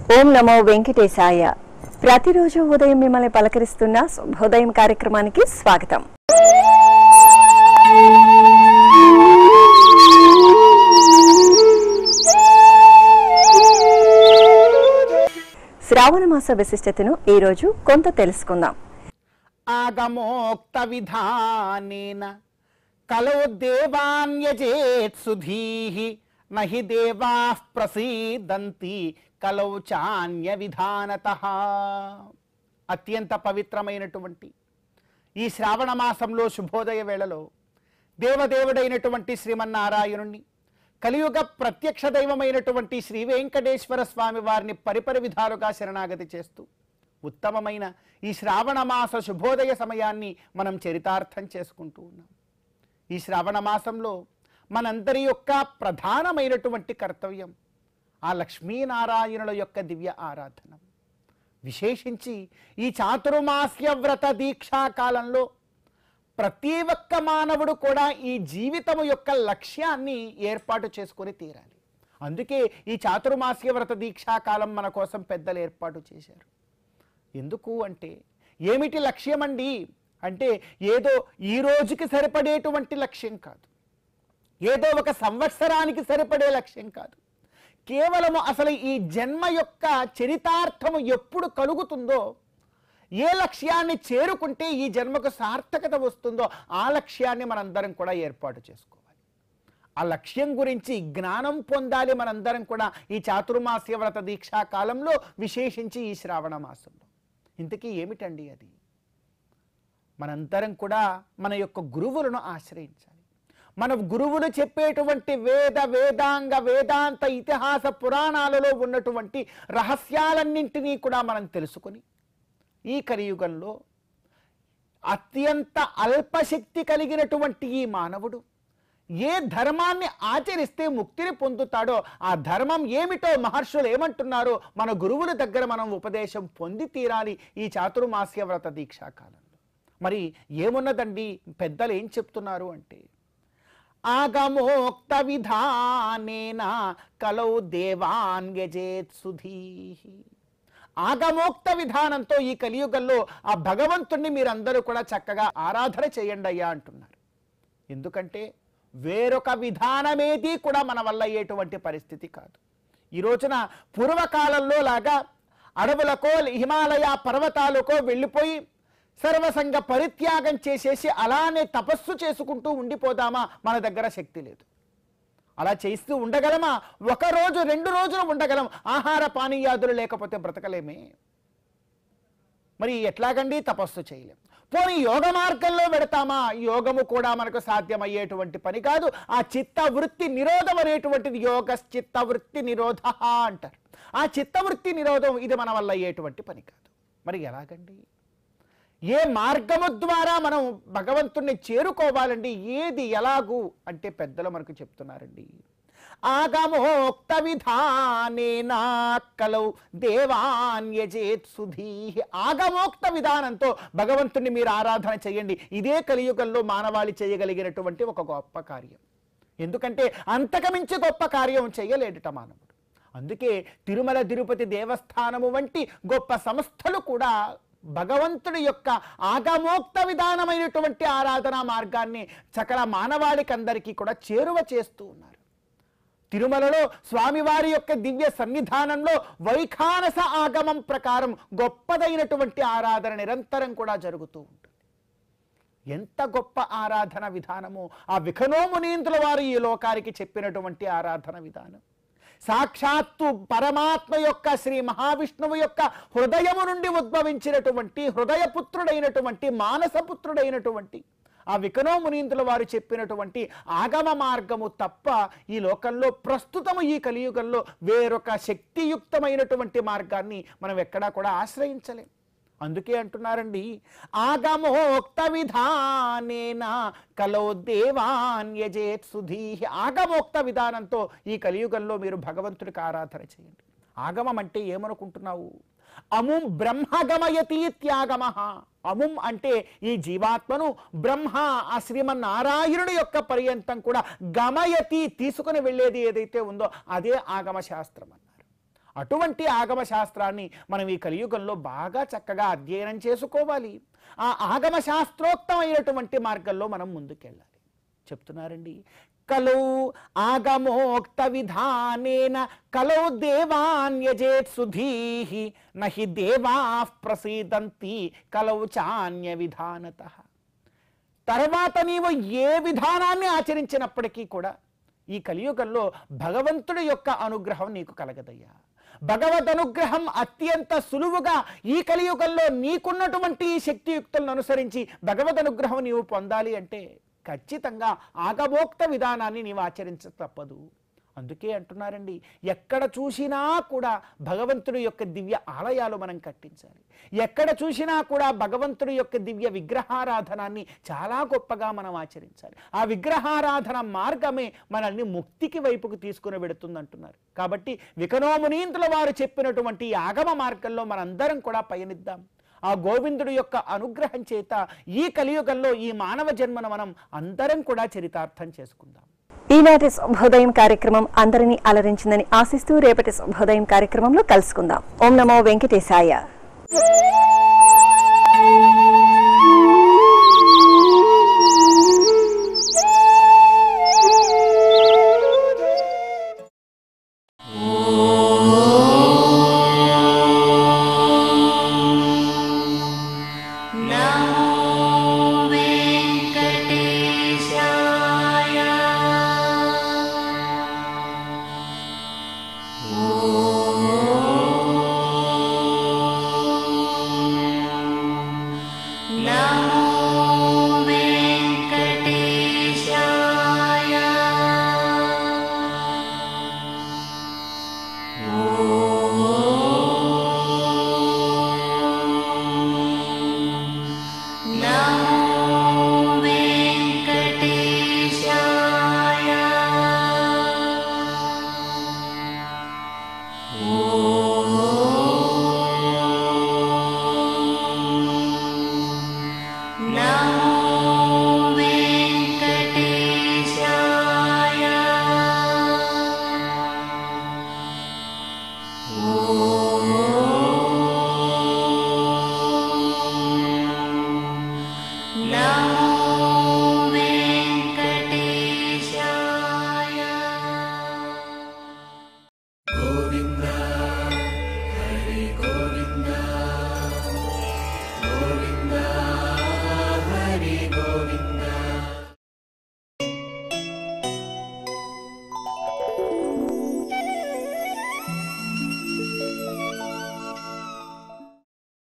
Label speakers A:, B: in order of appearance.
A: ఓం నమో వెంకటేశాయ ప్రతిరోజు ఉదయం మిమ్మల్ని పలకరిస్తున్న శుభోదయం కార్యక్రమానికి స్వాగతం శ్రావణ మాస విశిష్టతను ఈ రోజు కొంత తెలుసుకుందాం
B: ఆగమోక్త విధానేన కలో దేవాన్యజేత్ సుధీః నహి దేవాః ప్రసీదంతి కలౌ చాన్య విధానత అత్యంత పవిత్రమైనటువంటి ఈ శ్రావణ మాసంలో శుభోదయ వేళలో దేవదేవుడైనటువంటి శ్రీమన్నారాయణుణ్ణి కలియుగ ప్రత్యక్ష దైవమైనటువంటి శ్రీ వెంకటేశ్వర స్వామి వారిని పరిపరి విధాలుగా శరణాగతి చేస్తూ ఉత్తమమైన ఈ శ్రావణ మాస శుభోదయ సమయాన్ని మనం చరితార్థం చేసుకుంటూ ఉన్నాం ఈ శ్రావణ మాసంలో మనందరి యొక్క ప్రధానమైనటువంటి కర్తవ్యం ఆ లక్ష్మీనారాయణుల యొక్క దివ్య ఆరాధన విశేషించి ఈ చాతుర్మాస్య వ్రత దీక్షా కాలంలో ప్రతి ఒక్క మానవుడు కూడా ఈ జీవితము యొక్క లక్ష్యాన్ని ఏర్పాటు చేసుకొని తీరాలి అందుకే ఈ చాతుర్మాస్య వ్రత దీక్షా కాలం మన కోసం పెద్దలు ఏర్పాటు చేశారు ఎందుకు అంటే ఏమిటి లక్ష్యం అండి అంటే ఏదో ఈ రోజుకి సరిపడేటువంటి లక్ష్యం కాదు ఏదో ఒక సంవత్సరానికి సరిపడే లక్ష్యం కాదు కేవలము అసలు ఈ జన్మ యొక్క చరితార్థము ఎప్పుడు కలుగుతుందో ఏ లక్ష్యాన్ని చేరుకుంటే ఈ జన్మకు సార్థకత వస్తుందో ఆ లక్ష్యాన్ని మనందరం కూడా ఏర్పాటు చేసుకోవాలి ఆ లక్ష్యం గురించి జ్ఞానం పొందాలి మనందరం కూడా ఈ చాతుర్మాస్య వ్రత దీక్షా కాలంలో విశేషించి ఈ శ్రావణ మాసంలో ఇంతకీ ఏమిటండి అది మనందరం కూడా మన యొక్క గురువులను ఆశ్రయించాలి మన గురువులు చెప్పేటువంటి వేద వేదాంగ వేదాంత ఇతిహాస పురాణాలలో ఉన్నటువంటి రహస్యాలన్నింటినీ కూడా మనం తెలుసుకొని ఈ కలియుగంలో అత్యంత అల్పశక్తి కలిగినటువంటి ఈ మానవుడు ఏ ధర్మాన్ని ఆచరిస్తే ముక్తిని పొందుతాడో ఆ ధర్మం ఏమిటో మహర్షులు ఏమంటున్నారో మన గురువుల దగ్గర మనం ఉపదేశం పొంది తీరాలి ఈ చాతుర్మాస్య వ్రత దీక్షా కాలంలో మరి ఏమున్నదండి పెద్దలు ఏం చెప్తున్నారు అంటే ఆగమోక్త విధానేన కలౌ దేవాన్ యజేత్ సుధీహి ఆగమోక్త విధానంతో ఈ కలియుగంలో ఆ భగవంతుణ్ణి మీరందరూ కూడా చక్కగా ఆరాధన చేయండి అయ్యా అంటున్నారు ఎందుకంటే వేరొక విధానమేది కూడా మన వల్ల అయ్యేటువంటి పరిస్థితి కాదు ఈ రోజున పూర్వకాలంలో లాగా అడవులకో హిమాలయ పర్వతాలకో వెళ్ళిపోయి సర్వసంగ పరిత్యాగం చేసేసి అలానే తపస్సు చేసుకుంటూ ఉండిపోదామా మన దగ్గర శక్తి లేదు అలా చేస్తూ ఉండగలమా ఒక రోజు రెండు రోజులు ఉండగలం ఆహార పానీయాదులు లేకపోతే బ్రతకలేమే మరి ఎట్లాగండి తపస్సు చేయలేం పోనీ యోగ మార్గంలో పెడతామా యోగము కూడా మనకు సాధ్యమయ్యేటువంటి పని కాదు ఆ చిత్త వృత్తి నిరోధం అనేటువంటిది యోగ చిత్త వృత్తి నిరోధ అంటారు ఆ చిత్తవృత్తి నిరోధం ఇది మన వల్ల అయ్యేటువంటి పని కాదు మరి ఎలాగండి ఏ మార్గము ద్వారా మనం భగవంతుణ్ణి చేరుకోవాలండి ఏది ఎలాగూ అంటే పెద్దలు మనకు చెప్తున్నారండి ఆగమోక్త విధానేనా కలౌ దేవాన్యజేత్ సుధీ ఆగమోక్త విధానంతో భగవంతుణ్ణి మీరు ఆరాధన చేయండి ఇదే కలియుగంలో మానవాళి చేయగలిగినటువంటి ఒక గొప్ప కార్యం ఎందుకంటే అంతకమించి గొప్ప కార్యం చేయలేడుట మానవుడు అందుకే తిరుమల తిరుపతి దేవస్థానము వంటి గొప్ప సంస్థలు కూడా భగవంతుడి యొక్క ఆగమోక్త విధానమైనటువంటి ఆరాధనా మార్గాన్ని సకల మానవాళికందరికీ కూడా చేరువ చేస్తూ ఉన్నారు తిరుమలలో స్వామివారి యొక్క దివ్య సన్నిధానంలో వైఖానస ఆగమం ప్రకారం గొప్పదైనటువంటి ఆరాధన నిరంతరం కూడా జరుగుతూ ఉంటుంది ఎంత గొప్ప ఆరాధన విధానము ఆ విఖనోమునీంద్రుల వారు ఈ లోకానికి చెప్పినటువంటి ఆరాధన విధానం సాక్షాత్తు పరమాత్మ యొక్క శ్రీ మహావిష్ణువు యొక్క హృదయము నుండి ఉద్భవించినటువంటి హృదయపుత్రుడైనటువంటి మానసపుత్రుడైనటువంటి ఆ వికనోమునీంద్రుల వారు చెప్పినటువంటి ఆగమ మార్గము తప్ప ఈ లోకంలో ప్రస్తుతము ఈ కలియుగంలో వేరొక శక్తియుక్తమైనటువంటి మార్గాన్ని మనం ఎక్కడా కూడా ఆశ్రయించలేం అందుకే అంటున్నారండి ఆగమోక్త విధానేన కలో దేవాన్యజేత్ సుధీ ఆగమోక్త విధానంతో ఈ కలియుగంలో మీరు భగవంతుడికి ఆరాధన చేయండి ఆగమం అంటే ఏమనుకుంటున్నావు అముం బ్రహ్మగమయతి త్యాగమ అముం అంటే ఈ జీవాత్మను బ్రహ్మ ఆ శ్రీమన్నారాయణుడి యొక్క పర్యంతం కూడా గమయతి తీసుకుని వెళ్ళేది ఏదైతే ఉందో అదే ఆగమ శాస్త్రం అన్నారు అటువంటి ఆగమ శాస్త్రాన్ని మనం ఈ కలియుగంలో బాగా చక్కగా అధ్యయనం చేసుకోవాలి ఆ ఆగమ శాస్త్రోక్తమైనటువంటి మార్గంలో మనం ముందుకెళ్ళాలి చెప్తున్నారండి కలౌ ఆగమోక్త విధానేన కలౌ దేవాన్యజేత్ సుధీహి నహి దేవా ప్రసీదంతి కలౌ చాన్య విధానత తర్వాత నీవు ఏ విధానాన్ని ఆచరించినప్పటికీ కూడా ఈ కలియుగంలో భగవంతుడి యొక్క అనుగ్రహం నీకు కలగదయ్యా భగవద్ అనుగ్రహం అత్యంత సులువుగా ఈ కలియుగంలో నీకున్నటువంటి ఈ శక్తియుక్తులను అనుసరించి భగవద్ అనుగ్రహం నీవు పొందాలి అంటే ఖచ్చితంగా ఆగమోక్త విధానాన్ని నీవు ఆచరించ తప్పదు అందుకే అంటున్నారండి ఎక్కడ చూసినా కూడా భగవంతుడి యొక్క దివ్య ఆలయాలు మనం కట్టించాలి ఎక్కడ చూసినా కూడా భగవంతుడి యొక్క దివ్య విగ్రహారాధనాన్ని చాలా గొప్పగా మనం ఆచరించాలి ఆ విగ్రహారాధన మార్గమే మనల్ని ముక్తికి వైపుకు తీసుకుని వెడుతుంది అంటున్నారు కాబట్టి వికనోమునీంద్రుల వారు చెప్పినటువంటి ఈ ఆగమ మార్గంలో మనందరం కూడా పయనిద్దాం ఆ గోవిందుడి యొక్క అనుగ్రహం చేత ఈ కలియుగంలో ఈ మానవ జన్మను మనం అందరం కూడా చరితార్థం చేసుకుందాం
A: ఈనాటి శుభోదయం కార్యక్రమం అందరినీ అలరించిందని ఆశిస్తూ రేపటి శుభోదయం కార్యక్రమంలో కలుసుకుందాం ఓం నమో వెంకటేశాయ